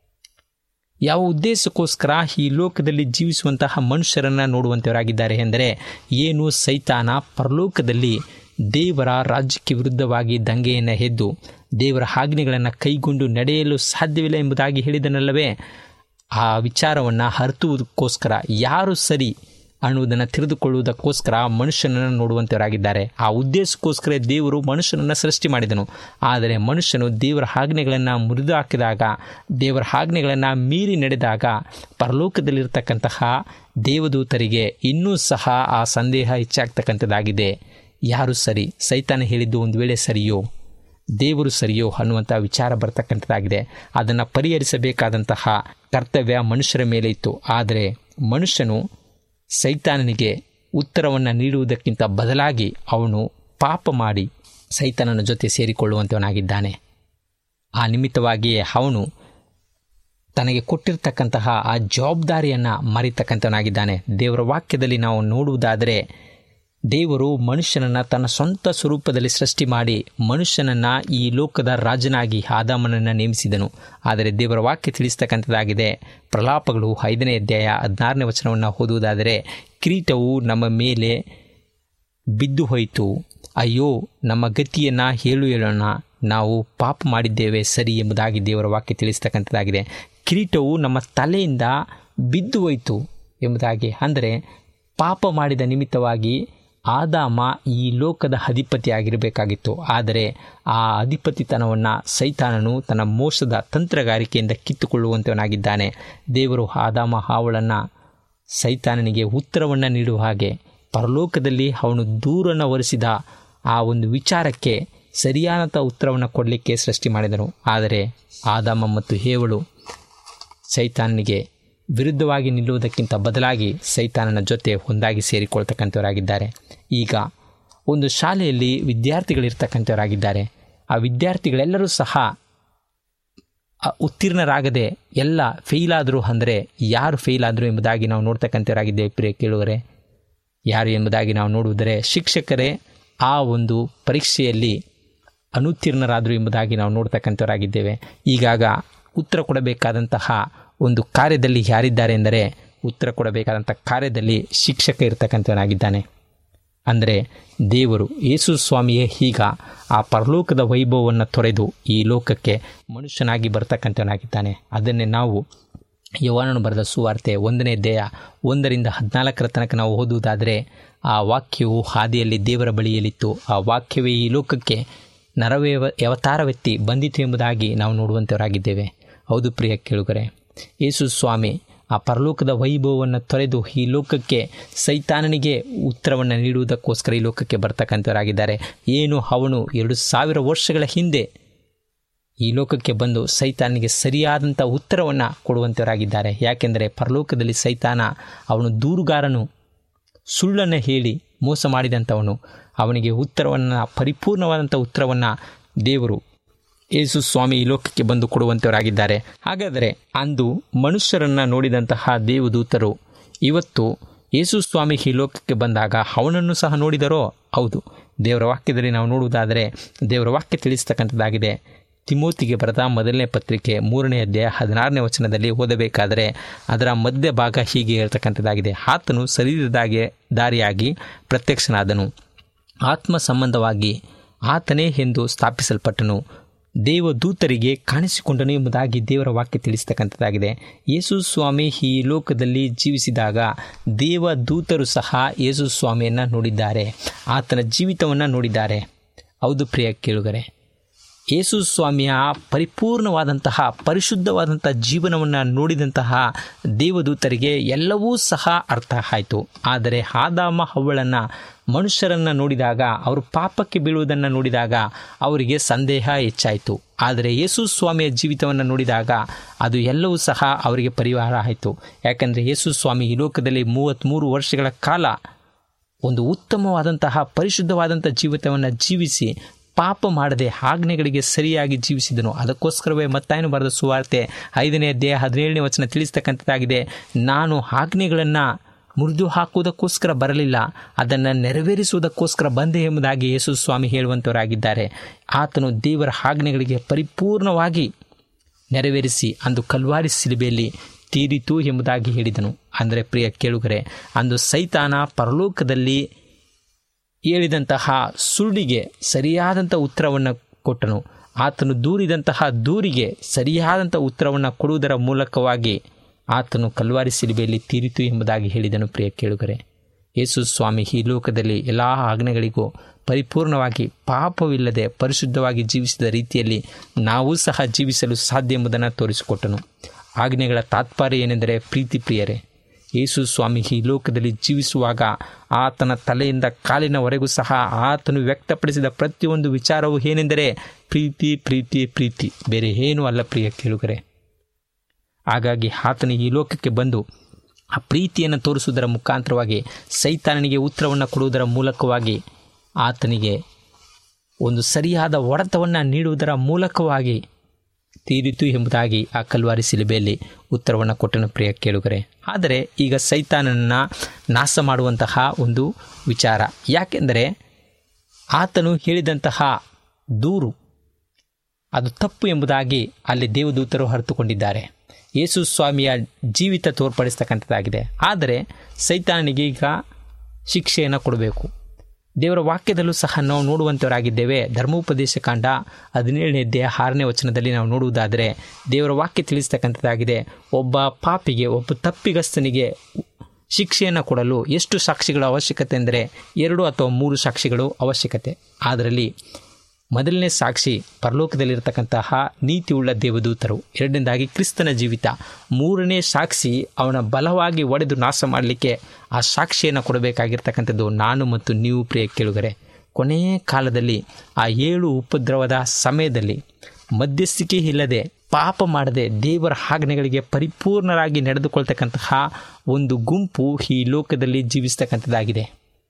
ಯಾವ ಉದ್ದೇಶಕ್ಕೋಸ್ಕರ ಈ ಲೋಕದಲ್ಲಿ ಜೀವಿಸುವಂತಹ ಮನುಷ್ಯರನ್ನು ನೋಡುವಂಥವರಾಗಿದ್ದಾರೆ ಎಂದರೆ ಏನು ಸೈತಾನ ಪರಲೋಕದಲ್ಲಿ ದೇವರ ರಾಜ್ಯಕ್ಕೆ ವಿರುದ್ಧವಾಗಿ ದಂಗೆಯನ್ನು ಎದ್ದು ದೇವರ ಆಜ್ಞೆಗಳನ್ನು ಕೈಗೊಂಡು ನಡೆಯಲು ಸಾಧ್ಯವಿಲ್ಲ ಎಂಬುದಾಗಿ ಹೇಳಿದನಲ್ಲವೇ ಆ ವಿಚಾರವನ್ನು ಹರಿತುವುದಕ್ಕೋಸ್ಕರ ಯಾರು ಸರಿ ಅನ್ನುವುದನ್ನು ತಿಳಿದುಕೊಳ್ಳುವುದಕ್ಕೋಸ್ಕರ ಮನುಷ್ಯನನ್ನು ನೋಡುವಂಥವರಾಗಿದ್ದಾರೆ ಆ ಉದ್ದೇಶಕ್ಕೋಸ್ಕರ ದೇವರು ಮನುಷ್ಯನನ್ನು ಸೃಷ್ಟಿ ಮಾಡಿದನು ಆದರೆ ಮನುಷ್ಯನು ದೇವರ ಆಜ್ಞೆಗಳನ್ನು ಮುರಿದು ಹಾಕಿದಾಗ ದೇವರ ಆಜ್ಞೆಗಳನ್ನು ಮೀರಿ ನಡೆದಾಗ ಪರಲೋಕದಲ್ಲಿರ್ತಕ್ಕಂತಹ ದೇವದೂತರಿಗೆ ಇನ್ನೂ ಸಹ ಆ ಸಂದೇಹ ಹೆಚ್ಚಾಗ್ತಕ್ಕಂಥದ್ದಾಗಿದೆ ಯಾರು ಸರಿ ಸೈತಾನ ಹೇಳಿದ್ದು ಒಂದು ವೇಳೆ ಸರಿಯೋ ದೇವರು ಸರಿಯೋ ಅನ್ನುವಂಥ ವಿಚಾರ ಬರ್ತಕ್ಕಂಥದ್ದಾಗಿದೆ ಅದನ್ನು ಪರಿಹರಿಸಬೇಕಾದಂತಹ ಕರ್ತವ್ಯ ಮನುಷ್ಯರ ಮೇಲೆ ಇತ್ತು ಆದರೆ ಮನುಷ್ಯನು ಸೈತಾನನಿಗೆ ಉತ್ತರವನ್ನು ನೀಡುವುದಕ್ಕಿಂತ ಬದಲಾಗಿ ಅವನು ಪಾಪ ಮಾಡಿ ಸೈತಾನನ ಜೊತೆ ಸೇರಿಕೊಳ್ಳುವಂಥವನಾಗಿದ್ದಾನೆ ಆ ನಿಮಿತ್ತವಾಗಿಯೇ ಅವನು ತನಗೆ ಕೊಟ್ಟಿರ್ತಕ್ಕಂತಹ ಆ ಜವಾಬ್ದಾರಿಯನ್ನು ಮರಿತಕ್ಕಂಥವನಾಗಿದ್ದಾನೆ ದೇವರ ವಾಕ್ಯದಲ್ಲಿ ನಾವು ನೋಡುವುದಾದರೆ ದೇವರು ಮನುಷ್ಯನನ್ನು ತನ್ನ ಸ್ವಂತ ಸ್ವರೂಪದಲ್ಲಿ ಸೃಷ್ಟಿ ಮಾಡಿ ಮನುಷ್ಯನನ್ನು ಈ ಲೋಕದ ರಾಜನಾಗಿ ಆದಾಮನನ್ನು ನೇಮಿಸಿದನು ಆದರೆ ದೇವರ ವಾಕ್ಯ ತಿಳಿಸ್ತಕ್ಕಂಥದ್ದಾಗಿದೆ ಪ್ರಲಾಪಗಳು ಐದನೇ ಅಧ್ಯಾಯ ಹದಿನಾರನೇ ವಚನವನ್ನು ಓದುವುದಾದರೆ ಕಿರೀಟವು ನಮ್ಮ ಮೇಲೆ ಬಿದ್ದು ಹೋಯಿತು ಅಯ್ಯೋ ನಮ್ಮ ಗತಿಯನ್ನು ಹೇಳು ಹೇಳೋಣ ನಾವು ಪಾಪ ಮಾಡಿದ್ದೇವೆ ಸರಿ ಎಂಬುದಾಗಿ ದೇವರ ವಾಕ್ಯ ತಿಳಿಸ್ತಕ್ಕಂಥದ್ದಾಗಿದೆ ಕಿರೀಟವು ನಮ್ಮ ತಲೆಯಿಂದ ಬಿದ್ದು ಹೋಯಿತು ಎಂಬುದಾಗಿ ಅಂದರೆ ಪಾಪ ಮಾಡಿದ ನಿಮಿತ್ತವಾಗಿ ಆದಾಮ ಈ ಲೋಕದ ಅಧಿಪತಿಯಾಗಿರಬೇಕಾಗಿತ್ತು ಆದರೆ ಆ ಅಧಿಪತಿತನವನ್ನು ಸೈತಾನನು ತನ್ನ ಮೋಸದ ತಂತ್ರಗಾರಿಕೆಯಿಂದ ಕಿತ್ತುಕೊಳ್ಳುವಂತವನಾಗಿದ್ದಾನೆ ದೇವರು ಆದಾಮ ಹಾವಳನ್ನು ಸೈತಾನನಿಗೆ ಉತ್ತರವನ್ನು ನೀಡುವ ಹಾಗೆ ಪರಲೋಕದಲ್ಲಿ ಅವನು ದೂರನ್ನು ಒರೆಸಿದ ಆ ಒಂದು ವಿಚಾರಕ್ಕೆ ಸರಿಯಾದಂಥ ಉತ್ತರವನ್ನು ಕೊಡಲಿಕ್ಕೆ ಸೃಷ್ಟಿ ಮಾಡಿದನು ಆದರೆ ಆದಾಮ ಮತ್ತು ಹೇವಳು ಸೈತಾನನಿಗೆ ವಿರುದ್ಧವಾಗಿ ನಿಲ್ಲುವುದಕ್ಕಿಂತ ಬದಲಾಗಿ ಸೈತಾನನ ಜೊತೆ ಒಂದಾಗಿ ಸೇರಿಕೊಳ್ತಕ್ಕಂಥವರಾಗಿದ್ದಾರೆ ಈಗ ಒಂದು ಶಾಲೆಯಲ್ಲಿ ವಿದ್ಯಾರ್ಥಿಗಳಿರ್ತಕ್ಕಂಥವರಾಗಿದ್ದಾರೆ ಆ ವಿದ್ಯಾರ್ಥಿಗಳೆಲ್ಲರೂ ಸಹ ಉತ್ತೀರ್ಣರಾಗದೆ ಎಲ್ಲ ಫೇಲ್ ಆದರು ಅಂದರೆ ಯಾರು ಫೇಲ್ ಆದರು ಎಂಬುದಾಗಿ ನಾವು ನೋಡ್ತಕ್ಕಂಥವರಾಗಿದ್ದೇವೆ ಪ್ರಿಯ ಕೇಳುವರೆ ಯಾರು ಎಂಬುದಾಗಿ ನಾವು ನೋಡುವುದರೆ ಶಿಕ್ಷಕರೇ ಆ ಒಂದು ಪರೀಕ್ಷೆಯಲ್ಲಿ ಅನುತ್ತೀರ್ಣರಾದರು ಎಂಬುದಾಗಿ ನಾವು ನೋಡ್ತಕ್ಕಂಥವರಾಗಿದ್ದೇವೆ ಈಗಾಗ ಉತ್ತರ ಕೊಡಬೇಕಾದಂತಹ ಒಂದು ಕಾರ್ಯದಲ್ಲಿ ಯಾರಿದ್ದಾರೆ ಎಂದರೆ ಉತ್ತರ ಕೊಡಬೇಕಾದಂಥ ಕಾರ್ಯದಲ್ಲಿ ಶಿಕ್ಷಕ ಇರ್ತಕ್ಕಂಥವನಾಗಿದ್ದಾನೆ ಅಂದರೆ ದೇವರು ಯೇಸು ಸ್ವಾಮಿಯೇ ಈಗ ಆ ಪರಲೋಕದ ವೈಭವವನ್ನು ತೊರೆದು ಈ ಲೋಕಕ್ಕೆ ಮನುಷ್ಯನಾಗಿ ಬರ್ತಕ್ಕಂಥವನಾಗಿದ್ದಾನೆ ಅದನ್ನೇ ನಾವು ಯವನನು ಬರೆದ ಸುವಾರ್ತೆ ಒಂದನೇ ದೇಹ ಒಂದರಿಂದ ಹದಿನಾಲ್ಕರ ತನಕ ನಾವು ಓದುವುದಾದರೆ ಆ ವಾಕ್ಯವು ಹಾದಿಯಲ್ಲಿ ದೇವರ ಬಳಿಯಲ್ಲಿತ್ತು ಆ ವಾಕ್ಯವೇ ಈ ಲೋಕಕ್ಕೆ ನರವೇವ ಅವತಾರವೆತ್ತಿ ಬಂದಿತು ಎಂಬುದಾಗಿ ನಾವು ನೋಡುವಂಥವರಾಗಿದ್ದೇವೆ ಹೌದು ಪ್ರಿಯ ಕೇಳುಗರೆ ಯೇಸು ಸ್ವಾಮಿ ಆ ಪರಲೋಕದ ವೈಭವವನ್ನು ತೊರೆದು ಈ ಲೋಕಕ್ಕೆ ಸೈತಾನನಿಗೆ ಉತ್ತರವನ್ನು ನೀಡುವುದಕ್ಕೋಸ್ಕರ ಈ ಲೋಕಕ್ಕೆ ಬರ್ತಕ್ಕಂಥವರಾಗಿದ್ದಾರೆ ಏನು ಅವನು ಎರಡು ಸಾವಿರ ವರ್ಷಗಳ ಹಿಂದೆ ಈ ಲೋಕಕ್ಕೆ ಬಂದು ಸೈತಾನಿಗೆ ಸರಿಯಾದಂಥ ಉತ್ತರವನ್ನು ಕೊಡುವಂಥವರಾಗಿದ್ದಾರೆ ಯಾಕೆಂದರೆ ಪರಲೋಕದಲ್ಲಿ ಸೈತಾನ ಅವನು ದೂರುಗಾರನು ಸುಳ್ಳನ್ನು ಹೇಳಿ ಮೋಸ ಮಾಡಿದಂಥವನು ಅವನಿಗೆ ಉತ್ತರವನ್ನು ಪರಿಪೂರ್ಣವಾದಂಥ ಉತ್ತರವನ್ನು ದೇವರು ಯೇಸು ಸ್ವಾಮಿ ಈ ಲೋಕಕ್ಕೆ ಬಂದು ಕೊಡುವಂಥವರಾಗಿದ್ದಾರೆ ಹಾಗಾದರೆ ಅಂದು ಮನುಷ್ಯರನ್ನು ನೋಡಿದಂತಹ ದೇವದೂತರು ಇವತ್ತು ಯೇಸು ಸ್ವಾಮಿ ಈ ಲೋಕಕ್ಕೆ ಬಂದಾಗ ಅವನನ್ನು ಸಹ ನೋಡಿದರೋ ಹೌದು ದೇವರ ವಾಕ್ಯದಲ್ಲಿ ನಾವು ನೋಡುವುದಾದರೆ ದೇವರ ವಾಕ್ಯ ತಿಳಿಸ್ತಕ್ಕಂಥದ್ದಾಗಿದೆ ತಿಮೋತಿಗೆ ಬರೆದ ಮೊದಲನೇ ಪತ್ರಿಕೆ ಮೂರನೇ ಅಧ್ಯಾಯ ಹದಿನಾರನೇ ವಚನದಲ್ಲಿ ಓದಬೇಕಾದರೆ ಅದರ ಮಧ್ಯ ಭಾಗ ಹೀಗೆ ಹೇಳ್ತಕ್ಕಂಥದ್ದಾಗಿದೆ ಆತನು ಶರೀರದಾಗೆ ದಾರಿಯಾಗಿ ಪ್ರತ್ಯಕ್ಷನಾದನು ಆತ್ಮ ಸಂಬಂಧವಾಗಿ ಆತನೇ ಎಂದು ಸ್ಥಾಪಿಸಲ್ಪಟ್ಟನು ದೇವದೂತರಿಗೆ ಕಾಣಿಸಿಕೊಂಡನು ಎಂಬುದಾಗಿ ದೇವರ ವಾಕ್ಯ ತಿಳಿಸ್ತಕ್ಕಂಥದ್ದಾಗಿದೆ ಯೇಸು ಸ್ವಾಮಿ ಈ ಲೋಕದಲ್ಲಿ ಜೀವಿಸಿದಾಗ ದೇವದೂತರು ಸಹ ಯೇಸು ಸ್ವಾಮಿಯನ್ನು ನೋಡಿದ್ದಾರೆ ಆತನ ಜೀವಿತವನ್ನು ನೋಡಿದ್ದಾರೆ ಹೌದು ಪ್ರಿಯ ಕೇಳುಗರೆ ಯೇಸು ಸ್ವಾಮಿಯ ಪರಿಪೂರ್ಣವಾದಂತಹ ಪರಿಶುದ್ಧವಾದಂಥ ಜೀವನವನ್ನು ನೋಡಿದಂತಹ ದೇವದೂತರಿಗೆ ಎಲ್ಲವೂ ಸಹ ಅರ್ಥ ಆಯಿತು ಆದರೆ ಆದಾಮ ಹವ್ವಳನ್ನು ಮನುಷ್ಯರನ್ನು ನೋಡಿದಾಗ ಅವರು ಪಾಪಕ್ಕೆ ಬೀಳುವುದನ್ನು ನೋಡಿದಾಗ ಅವರಿಗೆ ಸಂದೇಹ ಹೆಚ್ಚಾಯಿತು ಆದರೆ ಯೇಸು ಸ್ವಾಮಿಯ ಜೀವಿತವನ್ನು ನೋಡಿದಾಗ ಅದು ಎಲ್ಲವೂ ಸಹ ಅವರಿಗೆ ಪರಿಹಾರ ಆಯಿತು ಯಾಕಂದರೆ ಯೇಸು ಸ್ವಾಮಿ ಈ ಲೋಕದಲ್ಲಿ ಮೂವತ್ತ್ಮೂರು ವರ್ಷಗಳ ಕಾಲ ಒಂದು ಉತ್ತಮವಾದಂತಹ ಪರಿಶುದ್ಧವಾದಂಥ ಜೀವಿತವನ್ನು ಜೀವಿಸಿ ಪಾಪ ಮಾಡದೆ ಆಜ್ಞೆಗಳಿಗೆ ಸರಿಯಾಗಿ ಜೀವಿಸಿದನು ಅದಕ್ಕೋಸ್ಕರವೇ ಮತ್ತಾಯನು ಬರೆದ ಸುವಾರ್ತೆ ಐದನೇ ಅಧ್ಯಾಯ ಹದಿನೇಳನೇ ವಚನ ತಿಳಿಸ್ತಕ್ಕಂಥದ್ದಾಗಿದೆ ನಾನು ಆಜ್ಞೆಗಳನ್ನು ಮುರಿದು ಹಾಕುವುದಕ್ಕೋಸ್ಕರ ಬರಲಿಲ್ಲ ಅದನ್ನು ನೆರವೇರಿಸುವುದಕ್ಕೋಸ್ಕರ ಬಂದೆ ಎಂಬುದಾಗಿ ಯೇಸು ಸ್ವಾಮಿ ಹೇಳುವಂಥವರಾಗಿದ್ದಾರೆ ಆತನು ದೇವರ ಆಜ್ಞೆಗಳಿಗೆ ಪರಿಪೂರ್ಣವಾಗಿ ನೆರವೇರಿಸಿ ಅಂದು ಕಲ್ವಾರಿ ಸಿಲುಬೆಯಲ್ಲಿ ತೀರಿತು ಎಂಬುದಾಗಿ ಹೇಳಿದನು ಅಂದರೆ ಪ್ರಿಯ ಕೇಳುಗರೆ ಅಂದು ಸೈತಾನ ಪರಲೋಕದಲ್ಲಿ ಹೇಳಿದಂತಹ ಸುಳ್ಳಿಗೆ ಸರಿಯಾದಂಥ ಉತ್ತರವನ್ನು ಕೊಟ್ಟನು ಆತನು ದೂರಿದಂತಹ ದೂರಿಗೆ ಸರಿಯಾದಂಥ ಉತ್ತರವನ್ನು ಕೊಡುವುದರ ಮೂಲಕವಾಗಿ ಆತನು ಕಲ್ವಾರಿ ಸಿಲುಬೆಯಲ್ಲಿ ತೀರಿತು ಎಂಬುದಾಗಿ ಹೇಳಿದನು ಪ್ರಿಯ ಕೇಳುಗರೆ ಯೇಸು ಸ್ವಾಮಿ ಈ ಲೋಕದಲ್ಲಿ ಎಲ್ಲ ಆಜ್ಞೆಗಳಿಗೂ ಪರಿಪೂರ್ಣವಾಗಿ ಪಾಪವಿಲ್ಲದೆ ಪರಿಶುದ್ಧವಾಗಿ ಜೀವಿಸಿದ ರೀತಿಯಲ್ಲಿ ನಾವು ಸಹ ಜೀವಿಸಲು ಸಾಧ್ಯ ಎಂಬುದನ್ನು ತೋರಿಸಿಕೊಟ್ಟನು ಆಜ್ಞೆಗಳ ತಾತ್ಪರ್ಯ ಏನೆಂದರೆ ಪ್ರೀತಿ ಪ್ರಿಯರೇ ಯೇಸು ಸ್ವಾಮಿ ಈ ಲೋಕದಲ್ಲಿ ಜೀವಿಸುವಾಗ ಆತನ ತಲೆಯಿಂದ ಕಾಲಿನವರೆಗೂ ಸಹ ಆತನು ವ್ಯಕ್ತಪಡಿಸಿದ ಪ್ರತಿಯೊಂದು ವಿಚಾರವು ಏನೆಂದರೆ ಪ್ರೀತಿ ಪ್ರೀತಿ ಪ್ರೀತಿ ಬೇರೆ ಏನೂ ಅಲ್ಲ ಪ್ರಿಯ ಕೇಳುಗರೆ ಹಾಗಾಗಿ ಆತನು ಈ ಲೋಕಕ್ಕೆ ಬಂದು ಆ ಪ್ರೀತಿಯನ್ನು ತೋರಿಸುವುದರ ಮುಖಾಂತರವಾಗಿ ಸೈತಾನನಿಗೆ ಉತ್ತರವನ್ನು ಕೊಡುವುದರ ಮೂಲಕವಾಗಿ ಆತನಿಗೆ ಒಂದು ಸರಿಯಾದ ಹೊಡೆತವನ್ನು ನೀಡುವುದರ ಮೂಲಕವಾಗಿ ತೀರಿತು ಎಂಬುದಾಗಿ ಆ ಕಲ್ವಾರಿ ಸಿಲುಬೆಯಲ್ಲಿ ಉತ್ತರವನ್ನು ಕೊಟ್ಟನು ಪ್ರಿಯ ಕೇಳುಗರೆ ಆದರೆ ಈಗ ಸೈತಾನನ್ನು ನಾಶ ಮಾಡುವಂತಹ ಒಂದು ವಿಚಾರ ಯಾಕೆಂದರೆ ಆತನು ಹೇಳಿದಂತಹ ದೂರು ಅದು ತಪ್ಪು ಎಂಬುದಾಗಿ ಅಲ್ಲಿ ದೇವದೂತರು ಅರಿತುಕೊಂಡಿದ್ದಾರೆ ಯೇಸು ಸ್ವಾಮಿಯ ಜೀವಿತ ತೋರ್ಪಡಿಸ್ತಕ್ಕಂಥದ್ದಾಗಿದೆ ಆದರೆ ಸೈತಾನನಿಗೆ ಈಗ ಶಿಕ್ಷೆಯನ್ನು ಕೊಡಬೇಕು ದೇವರ ವಾಕ್ಯದಲ್ಲೂ ಸಹ ನಾವು ನೋಡುವಂಥವರಾಗಿದ್ದೇವೆ ಧರ್ಮೋಪದೇಶ ಕಾಂಡ ಹದಿನೇಳನೇ ಅಧ್ಯಾಯ ಆರನೇ ವಚನದಲ್ಲಿ ನಾವು ನೋಡುವುದಾದರೆ ದೇವರ ವಾಕ್ಯ ತಿಳಿಸ್ತಕ್ಕಂಥದ್ದಾಗಿದೆ ಒಬ್ಬ ಪಾಪಿಗೆ ಒಬ್ಬ ತಪ್ಪಿಗಸ್ತನಿಗೆ ಶಿಕ್ಷೆಯನ್ನು ಕೊಡಲು ಎಷ್ಟು ಸಾಕ್ಷಿಗಳ ಅವಶ್ಯಕತೆ ಎಂದರೆ ಎರಡು ಅಥವಾ ಮೂರು ಸಾಕ್ಷಿಗಳು ಅವಶ್ಯಕತೆ ಅದರಲ್ಲಿ ಮೊದಲನೇ ಸಾಕ್ಷಿ ಪರಲೋಕದಲ್ಲಿರ್ತಕ್ಕಂತಹ ನೀತಿಯುಳ್ಳ ದೇವದೂತರು ಎರಡನೇದಾಗಿ ಕ್ರಿಸ್ತನ ಜೀವಿತ ಮೂರನೇ ಸಾಕ್ಷಿ ಅವನ ಬಲವಾಗಿ ಒಡೆದು ನಾಶ ಮಾಡಲಿಕ್ಕೆ ಆ ಸಾಕ್ಷಿಯನ್ನು ಕೊಡಬೇಕಾಗಿರ್ತಕ್ಕಂಥದ್ದು ನಾನು ಮತ್ತು ನೀವು ಪ್ರಿಯ ಕೇಳುಗರೆ ಕೊನೆಯ ಕಾಲದಲ್ಲಿ ಆ ಏಳು ಉಪದ್ರವದ ಸಮಯದಲ್ಲಿ ಮಧ್ಯಸ್ಥಿಕೆ ಇಲ್ಲದೆ ಪಾಪ ಮಾಡದೆ ದೇವರ ಆಜ್ಞೆಗಳಿಗೆ ಪರಿಪೂರ್ಣರಾಗಿ ನಡೆದುಕೊಳ್ತಕ್ಕಂತಹ ಒಂದು ಗುಂಪು ಈ ಲೋಕದಲ್ಲಿ ಜೀವಿಸ್ತಕ್ಕಂಥದ್ದಾಗಿದೆ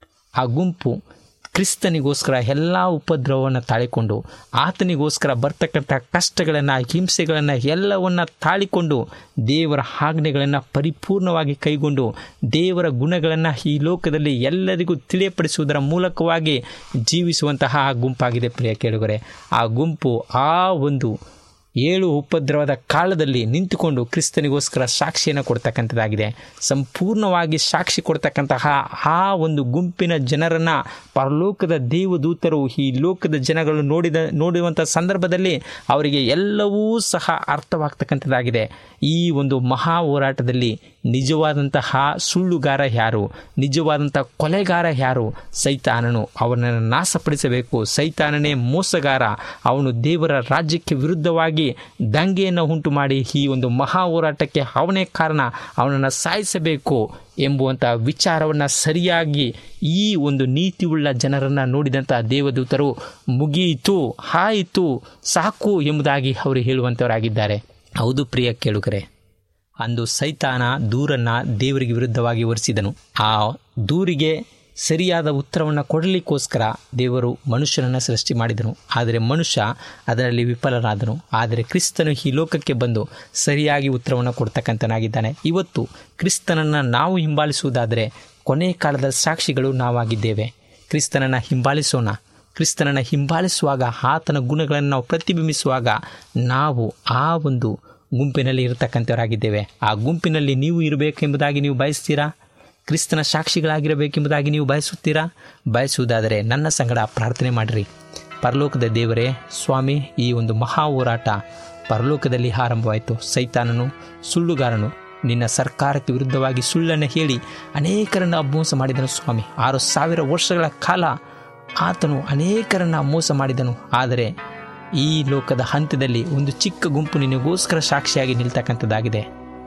ಆ ಗುಂಪು ಕ್ರಿಸ್ತನಿಗೋಸ್ಕರ ಎಲ್ಲ ಉಪದ್ರವವನ್ನು ತಾಳಿಕೊಂಡು ಆತನಿಗೋಸ್ಕರ ಬರ್ತಕ್ಕಂಥ ಕಷ್ಟಗಳನ್ನು ಹಿಂಸೆಗಳನ್ನು ಎಲ್ಲವನ್ನು ತಾಳಿಕೊಂಡು ದೇವರ ಆಜ್ಞೆಗಳನ್ನು ಪರಿಪೂರ್ಣವಾಗಿ ಕೈಗೊಂಡು ದೇವರ ಗುಣಗಳನ್ನು ಈ ಲೋಕದಲ್ಲಿ ಎಲ್ಲರಿಗೂ ತಿಳಿಯಪಡಿಸುವುದರ ಮೂಲಕವಾಗಿ ಜೀವಿಸುವಂತಹ ಆ ಗುಂಪಾಗಿದೆ ಪ್ರಿಯ ಕೇಳುಗರೆ ಆ ಗುಂಪು ಆ ಒಂದು ಏಳು ಉಪದ್ರವದ ಕಾಲದಲ್ಲಿ ನಿಂತುಕೊಂಡು ಕ್ರಿಸ್ತನಿಗೋಸ್ಕರ ಸಾಕ್ಷಿಯನ್ನು ಕೊಡ್ತಕ್ಕಂಥದ್ದಾಗಿದೆ ಸಂಪೂರ್ಣವಾಗಿ ಸಾಕ್ಷಿ ಕೊಡ್ತಕ್ಕಂತಹ ಆ ಒಂದು ಗುಂಪಿನ ಜನರನ್ನು ಪರಲೋಕದ ದೇವದೂತರು ಈ ಲೋಕದ ಜನಗಳು ನೋಡಿದ ನೋಡುವಂಥ ಸಂದರ್ಭದಲ್ಲಿ ಅವರಿಗೆ ಎಲ್ಲವೂ ಸಹ ಅರ್ಥವಾಗ್ತಕ್ಕಂಥದ್ದಾಗಿದೆ ಈ ಒಂದು ಮಹಾ ಹೋರಾಟದಲ್ಲಿ ನಿಜವಾದಂತಹ ಸುಳ್ಳುಗಾರ ಯಾರು ನಿಜವಾದಂಥ ಕೊಲೆಗಾರ ಯಾರು ಸೈತಾನನು ಅವನನ್ನು ನಾಶಪಡಿಸಬೇಕು ಸೈತಾನನೇ ಮೋಸಗಾರ ಅವನು ದೇವರ ರಾಜ್ಯಕ್ಕೆ ವಿರುದ್ಧವಾಗಿ ದಂಗೆಯನ್ನು ಉಂಟು ಮಾಡಿ ಈ ಒಂದು ಮಹಾ ಹೋರಾಟಕ್ಕೆ ಅವನೇ ಕಾರಣ ಅವನನ್ನು ಸಾಯಿಸಬೇಕು ಎಂಬುವಂಥ ವಿಚಾರವನ್ನು ಸರಿಯಾಗಿ ಈ ಒಂದು ನೀತಿಯುಳ್ಳ ಜನರನ್ನು ನೋಡಿದಂಥ ದೇವದೂತರು ಮುಗಿಯಿತು ಆಯಿತು ಸಾಕು ಎಂಬುದಾಗಿ ಅವರು ಹೇಳುವಂಥವರಾಗಿದ್ದಾರೆ ಹೌದು ಪ್ರಿಯ ಕೇಳುಗರೆ ಅಂದು ಸೈತಾನ ದೂರನ್ನು ದೇವರಿಗೆ ವಿರುದ್ಧವಾಗಿ ಹೊರಿಸಿದನು ಆ ದೂರಿಗೆ ಸರಿಯಾದ ಉತ್ತರವನ್ನು ಕೊಡಲಿಕ್ಕೋಸ್ಕರ ದೇವರು ಮನುಷ್ಯನನ್ನು ಸೃಷ್ಟಿ ಮಾಡಿದನು ಆದರೆ ಮನುಷ್ಯ ಅದರಲ್ಲಿ ವಿಫಲನಾದನು ಆದರೆ ಕ್ರಿಸ್ತನು ಈ ಲೋಕಕ್ಕೆ ಬಂದು ಸರಿಯಾಗಿ ಉತ್ತರವನ್ನು ಕೊಡ್ತಕ್ಕಂಥನಾಗಿದ್ದಾನೆ ಇವತ್ತು ಕ್ರಿಸ್ತನನ್ನು ನಾವು ಹಿಂಬಾಲಿಸುವುದಾದರೆ ಕೊನೆಯ ಕಾಲದ ಸಾಕ್ಷಿಗಳು ನಾವಾಗಿದ್ದೇವೆ ಕ್ರಿಸ್ತನನ್ನು ಹಿಂಬಾಲಿಸೋಣ ಕ್ರಿಸ್ತನನ್ನು ಹಿಂಬಾಲಿಸುವಾಗ ಆತನ ಗುಣಗಳನ್ನು ನಾವು ಪ್ರತಿಬಿಂಬಿಸುವಾಗ ನಾವು ಆ ಒಂದು ಗುಂಪಿನಲ್ಲಿ ಇರತಕ್ಕಂಥವರಾಗಿದ್ದೇವೆ ಆ ಗುಂಪಿನಲ್ಲಿ ನೀವು ಇರಬೇಕೆಂಬುದಾಗಿ ನೀವು ಬಯಸ್ತೀರಾ ಕ್ರಿಸ್ತನ ಸಾಕ್ಷಿಗಳಾಗಿರಬೇಕೆಂಬುದಾಗಿ ನೀವು ಬಯಸುತ್ತೀರಾ ಬಯಸುವುದಾದರೆ ನನ್ನ ಸಂಗಡ ಪ್ರಾರ್ಥನೆ ಮಾಡಿರಿ ಪರಲೋಕದ ದೇವರೇ ಸ್ವಾಮಿ ಈ ಒಂದು ಮಹಾ ಹೋರಾಟ ಪರಲೋಕದಲ್ಲಿ ಆರಂಭವಾಯಿತು ಸೈತಾನನು ಸುಳ್ಳುಗಾರನು ನಿನ್ನ ಸರ್ಕಾರಕ್ಕೆ ವಿರುದ್ಧವಾಗಿ ಸುಳ್ಳನ್ನು ಹೇಳಿ ಅನೇಕರನ್ನು ಮೋಸ ಮಾಡಿದನು ಸ್ವಾಮಿ ಆರು ಸಾವಿರ ವರ್ಷಗಳ ಕಾಲ ಆತನು ಅನೇಕರನ್ನು ಮೋಸ ಮಾಡಿದನು ಆದರೆ ಈ ಲೋಕದ ಹಂತದಲ್ಲಿ ಒಂದು ಚಿಕ್ಕ ಗುಂಪು ನಿನಗೋಸ್ಕರ ಸಾಕ್ಷಿಯಾಗಿ ನಿಲ್ತಕ್ಕಂಥದ್ದಾಗಿದೆ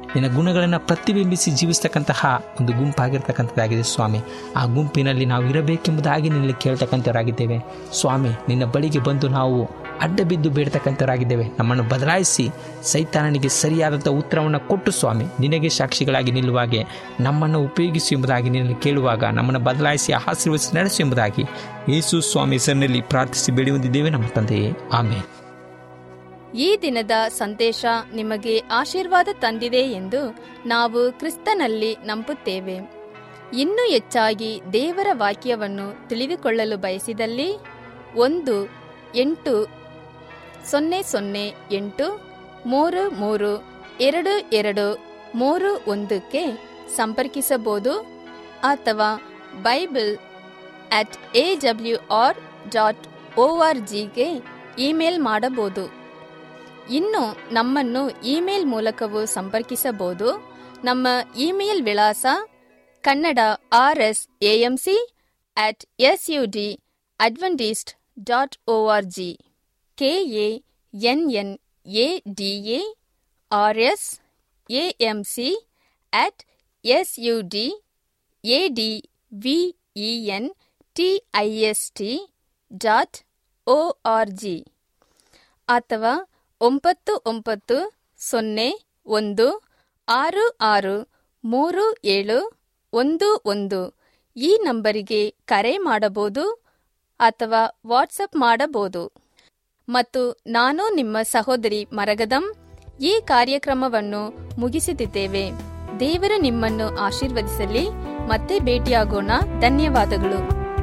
ನಿನ್ನ ಗುಣಗಳನ್ನು ಪ್ರತಿಬಿಂಬಿಸಿ ಜೀವಿಸ್ತಕ್ಕಂತಹ ಒಂದು ಗುಂಪಾಗಿರ್ತಕ್ಕಂಥದ್ದಾಗಿದೆ ಸ್ವಾಮಿ ಆ ಗುಂಪಿನಲ್ಲಿ ನಾವು ಇರಬೇಕೆಂಬುದಾಗಿ ನಿನ್ನಲ್ಲಿ ಕೇಳ್ತಕ್ಕಂಥವರಾಗಿದ್ದೇವೆ ಸ್ವಾಮಿ ನಿನ್ನ ಬಳಿಗೆ ಬಂದು ನಾವು ಅಡ್ಡ ಬಿದ್ದು ಬೇಡ್ತಕ್ಕಂಥವರಾಗಿದ್ದೇವೆ ನಮ್ಮನ್ನು ಬದಲಾಯಿಸಿ ಸೈತಾನನಿಗೆ ಸರಿಯಾದಂಥ ಉತ್ತರವನ್ನು ಕೊಟ್ಟು ಸ್ವಾಮಿ ನಿನಗೆ ಸಾಕ್ಷಿಗಳಾಗಿ ನಿಲ್ಲುವಾಗೆ ನಮ್ಮನ್ನು ಉಪಯೋಗಿಸು ಎಂಬುದಾಗಿ ನಿನ್ನಲ್ಲಿ ಕೇಳುವಾಗ ನಮ್ಮನ್ನು ಬದಲಾಯಿಸಿ ಆಶೀರ್ವದಿಸಿ ನಡೆಸು ಎಂಬುದಾಗಿ ಯೇಸು ಸ್ವಾಮಿ ಹೆಸರಿನಲ್ಲಿ ಪ್ರಾರ್ಥಿಸಿ ಬೇಡಿ ಹೊಂದಿದ್ದೇವೆ ನಮ್ಮ ತಂದೆಯೇ ಆಮೇಲೆ ಈ ದಿನದ ಸಂದೇಶ ನಿಮಗೆ ಆಶೀರ್ವಾದ ತಂದಿದೆ ಎಂದು ನಾವು ಕ್ರಿಸ್ತನಲ್ಲಿ ನಂಬುತ್ತೇವೆ ಇನ್ನೂ ಹೆಚ್ಚಾಗಿ ದೇವರ ವಾಕ್ಯವನ್ನು ತಿಳಿದುಕೊಳ್ಳಲು ಬಯಸಿದಲ್ಲಿ ಒಂದು ಎಂಟು ಸೊನ್ನೆ ಸೊನ್ನೆ ಎಂಟು ಮೂರು ಮೂರು ಎರಡು ಎರಡು ಮೂರು ಒಂದಕ್ಕೆ ಸಂಪರ್ಕಿಸಬಹುದು ಅಥವಾ Bible at A W R dot O R ಜಿಗೆ ಇಮೇಲ್ ಮಾಡಬಹುದು ಇನ್ನು ನಮ್ಮನ್ನು ಇಮೇಲ್ ಮೂಲಕವೂ ಸಂಪರ್ಕಿಸಬಹುದು ನಮ್ಮ ಇಮೇಲ್ ವಿಳಾಸ Kannada R S AMC at S U D Adventist dot O R G K A N N A D A R S A M C at S U D A D V E N T I S T dot O R G ಅಥವಾ ಒಂಬತ್ತು ಒಂಬತ್ತು ಸೊನ್ನೆ ಒಂದು ಆರು ಆರು ಮೂರು ಏಳು ಒಂದು ಒಂದು ಈ ನಂಬರಿಗೆ ಕರೆ ಮಾಡಬಹುದು ಅಥವಾ ವಾಟ್ಸಪ್ ಮಾಡಬಹುದು ಮತ್ತು ನಾನು ನಿಮ್ಮ ಸಹೋದರಿ ಮರಗದಂ ಈ ಕಾರ್ಯಕ್ರಮವನ್ನು ಮುಗಿಸುತ್ತಿದ್ದೇವೆ ದೇವರು ನಿಮ್ಮನ್ನು ಆಶೀರ್ವದಿಸಲಿ ಮತ್ತೆ ಭೇಟಿಯಾಗೋಣ ಧನ್ಯವಾದಗಳು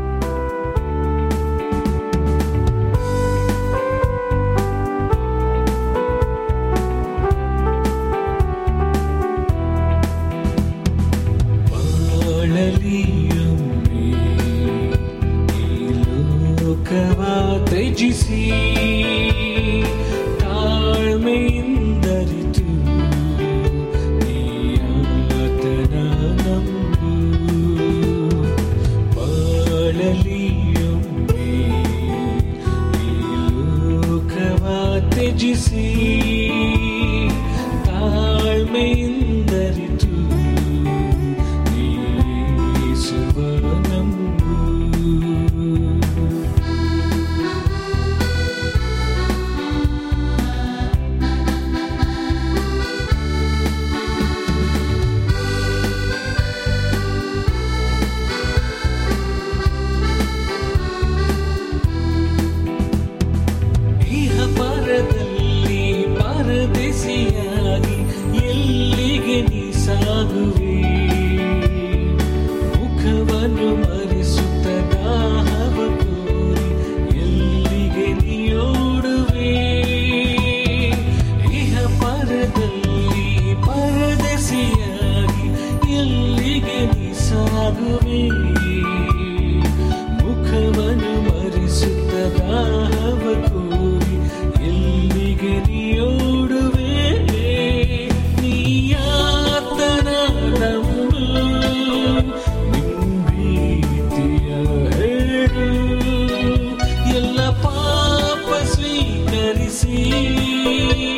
ಬಾಳಲಿಯೊಮ್ಮೆ ಈ ಲೋಕವ ತ್ಯಜಿಸಿ ತಾಳ್ಮೆಯಿಂದರಿತು ನೀಯಾತನ ನಂಬು ಬಾಳಲಿಯೊಮ್ಮೆ ಈ ಲೋಕವ ತ್ಯಜಿಸಿ ತಾಳ್ಮೆಯಿಂದರಿತು ಯೇಸುವ ನಂಬು ಇಹ ಪರದಲ್ಲಿ ಪರದೇಶಿಯಾಗಿ ಎಲ್ಲಿಗೆ ನೀ ಸಾಗುವೆ ಮುಖವನ್ನು ಮರೆಸುತ್ತ ದಾಹವ ಕೋರಿ ಎಲ್ಲಿಗೆ ನೀ ಓಡುವೆ ಇಹ ಪರದಲ್ಲಿ ಪರದೇಶಿಯಾಗಿ ಎಲ್ಲಿಗೆ ನೀ ಸಾಗುವೆ ಮುಖವನ್ನು ಮರೆಸುತ್ತ ದಾಹವ ಕೋರಿ ಎಲ್ಲಿಗೆ ನೀ ಓಡುವೆ ನೀಯಾತನ ನಂಬು ನಿಂಬೀತಿಯ ಹೇಳು ಎಲ್ಲ ಪಾಪ ಸ್ವೀಕರಿಸಿ